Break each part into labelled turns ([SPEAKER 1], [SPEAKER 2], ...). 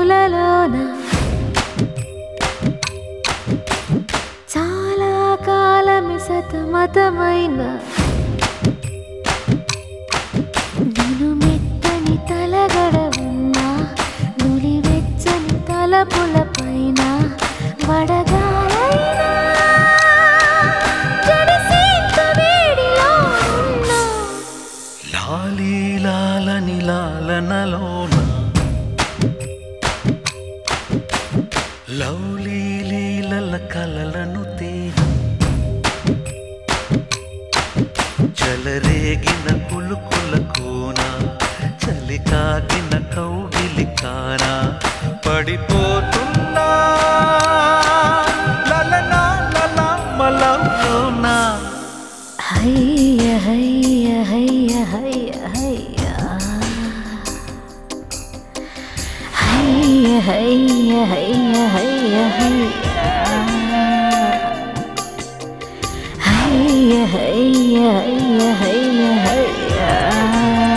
[SPEAKER 1] కునుకులలోన చాలా కాలమి సతమతమైన నేను మెత్తని తలగడ ఉన్నా నులి వెచ్చని తలపుల పైన వడగాలైనా జడిసేంత వేడిలో ఉన్నా
[SPEAKER 2] లాలీ లాలని లాలనలోన లౌలీ లీలల కలలను తేన చలరేగిన కులుకుల కోన చలి కాగిన కౌగిలి కాన పడిపోతున్నా లలనా లలా మలలోనా
[SPEAKER 1] హయ్య హయ్య హయ్య హయ్య హయ్య హయ్య హయ్య హయ్య హయ్య హయ్య హయ్య హయ్య హయ్య హయ్య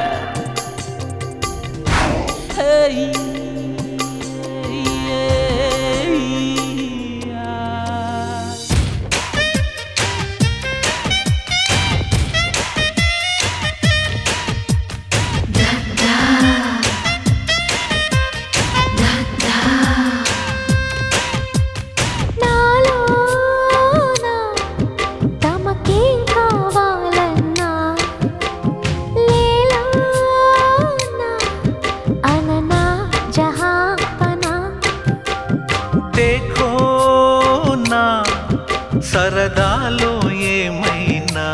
[SPEAKER 1] నాలోన తమకేం కావాలన్నా లేలోన అననా జహాపనా
[SPEAKER 2] देखो నా సరదాలో ఏమైనా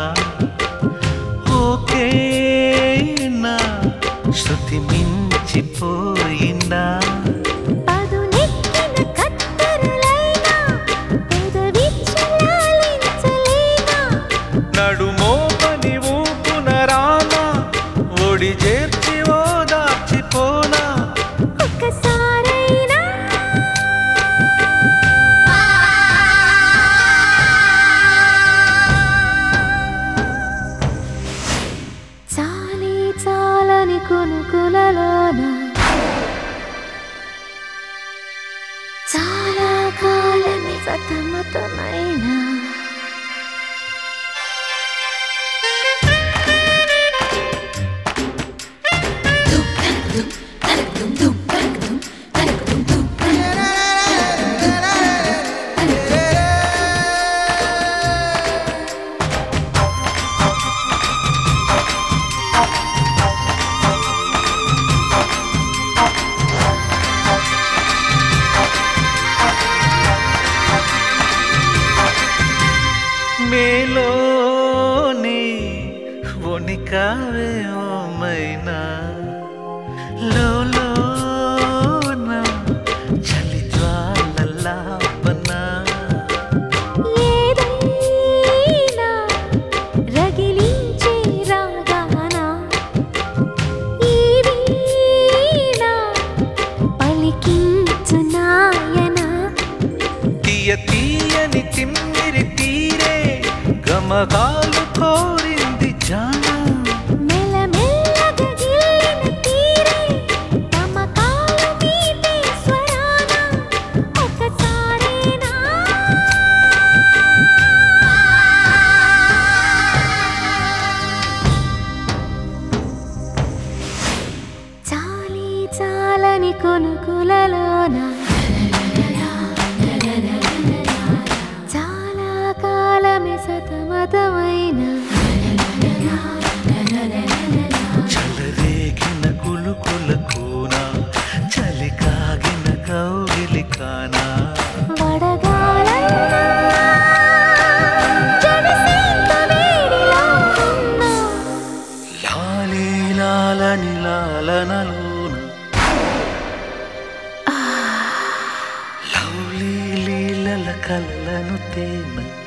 [SPEAKER 2] ఓకేనా శృతి మించిపోయిందా
[SPEAKER 1] పదునెక్కిన కత్తెరలైనా పెదవి చలాలించలేనా
[SPEAKER 2] నడుమో పని ఊపున రానా ఒడి చేర్చి ఓదార్చిపోనా
[SPEAKER 1] ఒక్కసారైనా చాలి చాలని కునుకులలోన చాలా కాలని సతమతమైన
[SPEAKER 2] మేలోని వణికావే ఓమైనా లోలోన చలి జ్వాలలాపనా
[SPEAKER 1] ఏదైనా రగిలించే రాగాన ఈ వీణ పలికించు నాయన
[SPEAKER 2] తీయ తీయని తిమ్మిరి తీరే గమగాలు కోరింది జానా
[SPEAKER 1] మెల్లమెల్లగా గిల్లిన తీరే తమకాలు మీటే స్వరాన ఒకసారేనా చాలి చాలని కొనుకులలోన చాలా కాలమే సతమతమైన
[SPEAKER 2] చలరేగిన కులుకుల కూన చలి కాగిన కౌగిలి కానా
[SPEAKER 1] వడగాలైనా జడిసేంత వేడిలో ఉన్నా
[SPEAKER 2] లాలీ లాలని లాలనలోన లవ్లీ లీలల కలలను తేన